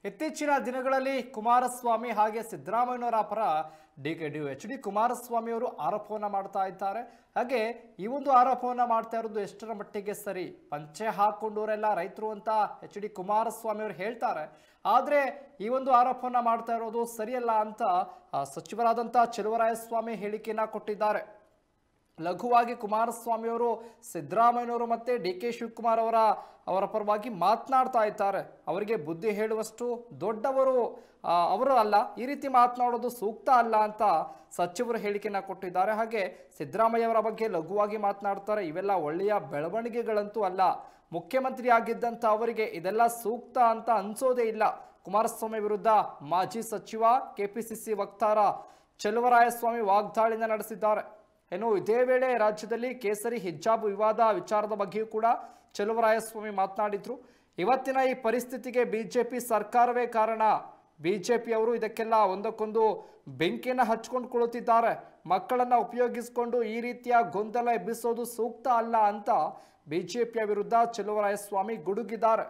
ಇತ್ತೀಚಿನ ದಿನಗಳಲ್ಲಿ ಕುಮಾರಸ್ವಾಮಿ ಹಾಗೆ ಸಿದ್ದರಾಮಯ್ಯನವರ ಪರ D K D H D Kumaraswamy ಅವರು ಆರೋಪವನ್ನ ಮಾಡ್ತಾ ಇದ್ದಾರೆ ಹಾಗೆ ಈ ಒಂದು ಆರೋಪವನ್ನ ಮಾಡ್ತಾ ಇರೋದು ಎಷ್ಟರ ಮಟ್ಟಿಗೆ ಸರಿ ಪಂಚೆ ಹಾಕೊಂಡವರೆಲ್ಲ ರೈತರು ಅಂತ ಎಚ್ ಡಿ ಕುಮಾರಸ್ವಾಮಿ ಅವರು ಹೇಳ್ತಾರೆ ಆದರೆ ಈ ಒಂದು ಆರೋಪವನ್ನ ಮಾಡ್ತಾ ಇರೋದು ಸರಿಯಲ್ಲ ಅಂತ ಆ, ಸಚಿವರಾದಂಥ ಚೆಲುವರಾಯಸ್ವಾಮಿ ಹೇಳಿಕೆಯನ್ನ ಕೊಟ್ಟಿದ್ದಾರೆ ಲಘುವಾಗಿ ಕುಮಾರಸ್ವಾಮಿ ಅವರು ಸಿದ್ದರಾಮಯ್ಯನವರು ಮತ್ತೆ ಡಿ ಕೆ ಶಿವಕುಮಾರ್ ಅವರ ಅವರ ಪರವಾಗಿ ಮಾತನಾಡ್ತಾ ಇದ್ದಾರೆ ಅವರಿಗೆ ಬುದ್ಧಿ ಹೇಳುವಷ್ಟು ದೊಡ್ಡವರು ಆ, ಅವರು ಅಲ್ಲ ಈ ರೀತಿ ಮಾತನಾಡೋದು ಸೂಕ್ತ ಅಲ್ಲ ಅಂತ ಸಚಿವರು ಹೇಳಿಕೆಯನ್ನ ಕೊಟ್ಟಿದ್ದಾರೆ ಹಾಗೆ ಸಿದ್ದರಾಮಯ್ಯ ಅವರ ಬಗ್ಗೆ ಲಘುವಾಗಿ ಮಾತನಾಡ್ತಾರೆ ಇವೆಲ್ಲ ಒಳ್ಳೆಯ ಬೆಳವಣಿಗೆಗಳಂತೂ ಅಲ್ಲ ಮುಖ್ಯಮಂತ್ರಿ ಆಗಿದ್ದಂಥ ಅವರಿಗೆ ಇದೆಲ್ಲ ಸೂಕ್ತ ಅಂತ ಅನ್ಸೋದೇ ಇಲ್ಲ ಕುಮಾರಸ್ವಾಮಿ ವಿರುದ್ಧ ಮಾಜಿ ಸಚಿವ ಕೆಪಿಸಿಸಿ ವಕ್ತಾರ ಚೆಲುವರಾಯಸ್ವಾಮಿ ವಾಗ್ದಾಳಿನ ನಡೆಸಿದ್ದಾರೆ ಇನ್ನು ಇದೇ ವೇಳೆ ರಾಜ್ಯದಲ್ಲಿ ಕೇಸರಿ ಹಿಜಾಬ್ ವಿವಾದ ವಿಚಾರದ ಬಗ್ಗೆಯೂ ಕೂಡ ಚೆಲುವರಾಯಸ್ವಾಮಿ ಮಾತನಾಡಿದ್ರು ಇವತ್ತಿನ ಈ ಪರಿಸ್ಥಿತಿಗೆ ಬಿಜೆಪಿ ಸರ್ಕಾರವೇ ಕಾರಣ ಬಿಜೆಪಿ ಅವರು ಇದಕ್ಕೆಲ್ಲ ಒಂದಕ್ಕೊಂದು ಬೆಂಕಿಯನ್ನು ಹಚ್ಕೊಂಡು ಕುಳಿತಿದ್ದಾರೆ ಮಕ್ಕಳನ್ನ ಉಪಯೋಗಿಸಿಕೊಂಡು ಈ ರೀತಿಯ ಗೊಂದಲ ಎಬ್ಬಿಸೋದು ಸೂಕ್ತ ಅಲ್ಲ ಅಂತ ಬಿಜೆಪಿಯ ವಿರುದ್ಧ ಚೆಲುವರಾಯಸ್ವಾಮಿ ಗುಡುಗಿದ್ದಾರೆ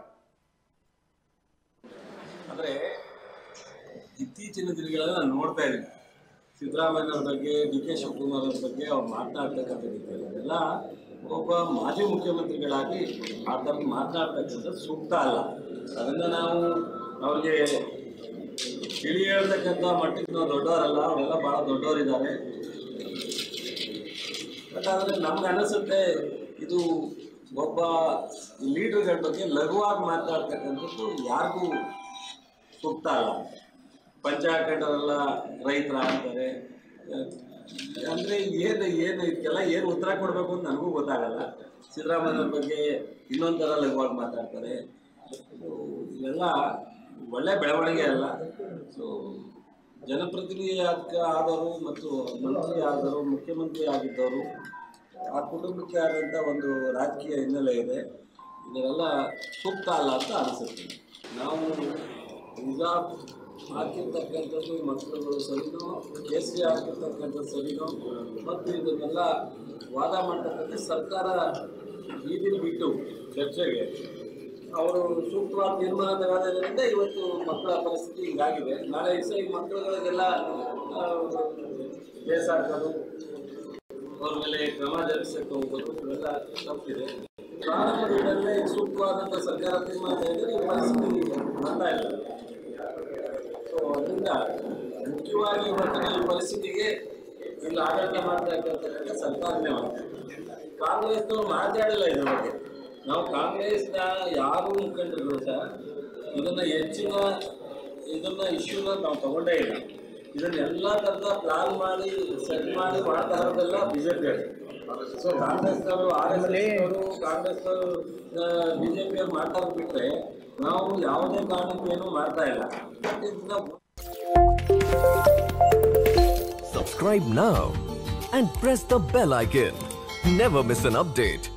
ಅಂದ್ರೆ ಇತ್ತೀಚಿನ ದಿನಗಳಲ್ಲಿ ನಾನು ನೋಡ್ತಾ ಇದ್ದೀನಿ ಸಿದ್ದರಾಮಯ್ಯನವ್ರ ಬಗ್ಗೆ ಡಿ ಕೆ ಶಿವಕುಮಾರ್ ಅವ್ರ ಬಗ್ಗೆ ಅವ್ರು ಮಾತನಾಡ್ತಕ್ಕಂಥ ರೀತಿಯಲ್ಲಿ ಅದೆಲ್ಲ ಒಬ್ಬ ಮಾಜಿ ಮುಖ್ಯಮಂತ್ರಿಗಳಾಗಿ ಆ ಥರ ಮಾತನಾಡ್ತಕ್ಕಂಥದ್ದು ಸೂಕ್ತ ಅಲ್ಲ ಅದನ್ನು ನಾವು ಅವ್ರಿಗೆ ತಿಳಿ ಹೇಳ್ತಕ್ಕಂಥ ಮಟ್ಟಿಗೆ ನಾವು ದೊಡ್ಡವರಲ್ಲ ಅವರೆಲ್ಲ ಭಾಳ ದೊಡ್ಡವರಿದ್ದಾರೆ ಬಟ್ ಆದರೆ ನಮ್ಗೆ ಅನಿಸುತ್ತೆ ಇದು ಒಬ್ಬ ಲೀಡರ್ಗಳ ಬಗ್ಗೆ ಲಘುವಾಗಿ ಮಾತಾಡ್ತಕ್ಕಂಥದ್ದು ಯಾರಿಗೂ ಸೂಕ್ತ ಅಲ್ಲ ಪಂಚಾಯತ್ರೆಲ್ಲ ರೈತರ ಅಂತಾರೆ ಅಂದರೆ ಏನು ಏನು ಇದಕ್ಕೆಲ್ಲ ಏನು ಉತ್ತರ ಕೊಡಬೇಕು ಅಂತ ನನಗೂ ಗೊತ್ತಾಗಲ್ಲ ಸಿದ್ದರಾಮಯ್ಯವ್ರ ಬಗ್ಗೆ ಇನ್ನೊಂದು ಥರ ಲಘುವಾಗಿ ಮಾತಾಡ್ತಾರೆ So, ಇವೆಲ್ಲ ಒಳ್ಳೆ ಬೆಳವಣಿಗೆ ಅಲ್ಲ ಸೊ ಜನಪ್ರತಿನಿಧಿ ಆದ ಆದವರು ಮತ್ತು ಮಂತ್ರಿ ಆದವರು ಮುಖ್ಯಮಂತ್ರಿ ಆಗಿದ್ದವರು ಆ ಕುಟುಂಬಕ್ಕೆ ಆದಂಥ ಒಂದು ರಾಜಕೀಯ ಹಿನ್ನೆಲೆ ಇದೆ ಇದೆಲ್ಲ ಸೂಕ್ತ ಅಲ್ಲ ಅಂತ ಅನಿಸುತ್ತೆ ನಾವು ಹಿಜಾಬ್ ಹಾಕಿರ್ತಕ್ಕಂಥದ್ದು ಮಕ್ಕಳುಗಳು ಸರಿನೋ ಕೇಸರಿ ಹಾಕಿರ್ತಕ್ಕಂಥದ್ದು ಸರಿನೋ ಮತ್ತು ಇದನ್ನೆಲ್ಲ ವಾದ ಮಾಡ್ತಕ್ಕಂಥ ಸರ್ಕಾರ ಬೀದಿಲಿ ಬಿಟ್ಟು ಚರ್ಚೆಗೆ ಅವರು ಸೂಕ್ತವಾದ ತೀರ್ಮಾನ ತಗೊಳ್ಳೋದ್ರಿಂದ ಇವತ್ತು ಮಕ್ಕಳ ಪರಿಸ್ಥಿತಿ ಹೀಗಾಗಿದೆ ನಾಳೆ ದಿವಸ ಈ ಮಕ್ಕಳುಗಳಿಗೆಲ್ಲ ಕೇಸ್ ಹಾಕೋದು ಅವ್ರ ಮೇಲೆ ಕ್ರಮ ಜರುಗಿಸಕ್ಕೆ ಹೋಗೋದು ಇವೆಲ್ಲ ತಪ್ಪಿದೆ ಪ್ರಾರಂಭದಿಂದಲೇ ಸೂಕ್ತವಾದಂಥ ಸರ್ಕಾರ ತೀರ್ಮಾನ ತೆಗೆದ್ರೆ ಈ ಪರಿಸ್ಥಿತಿ ಬರ್ತಾ ಇಲ್ಲ ಸೊ ಅದರಿಂದ ಮುಖ್ಯವಾಗಿ ಇವತ್ತಿನ ಈ ಪರಿಸ್ಥಿತಿಗೆ ಇಲ್ಲಿ ಆಡಳಿತ ಮಾಡ್ತಾ ಇರ್ತಕ್ಕಂಥ ಸರ್ಕಾರನೇ ಮಾಡ್ತಾರೆ ಕಾಂಗ್ರೆಸ್ನವ್ರು ಮಾತಾಡಿಲ್ಲ ಇದ್ರ ಬಗ್ಗೆ ನಾವು ಕಾಂಗ್ರೆಸ್ನ ಯಾರು ಮುಖಂಡರು ಸಹ ಇದನ್ನ ಹೆಚ್ಚಿನ ಇದನ್ನ ಇಶ್ಯೂನ ನಾವು ತಗೊಂಡೇ ಇಲ್ಲ ಇದನ್ನ ಎಲ್ಲ ಥರದ ಪ್ಲಾನ್ ಮಾಡಿ ಸೆಟ್ ಮಾಡಿ ಮಾಡ್ತಾ ಇರೋದೆಲ್ಲ ಬಿಜೆಪಿ ಸೊ ಕಾಂಗ್ರೆಸ್ನವರು ಆರ್ ಎಸ್ ಎಸ್ ಕಾಂಗ್ರೆಸ್ನವರು ಬಿಜೆಪಿ ಅವ್ರು ಮಾಡ್ತಾ ಬಿಟ್ರೆ ನಾವು ಯಾವುದೇ ಕಾರಣಕ್ಕೂ ಏನು ಮಾಡ್ತಾ ಇಲ್ಲ ಇದನ್ನ Subscribe now and press the bell icon. Never miss an update.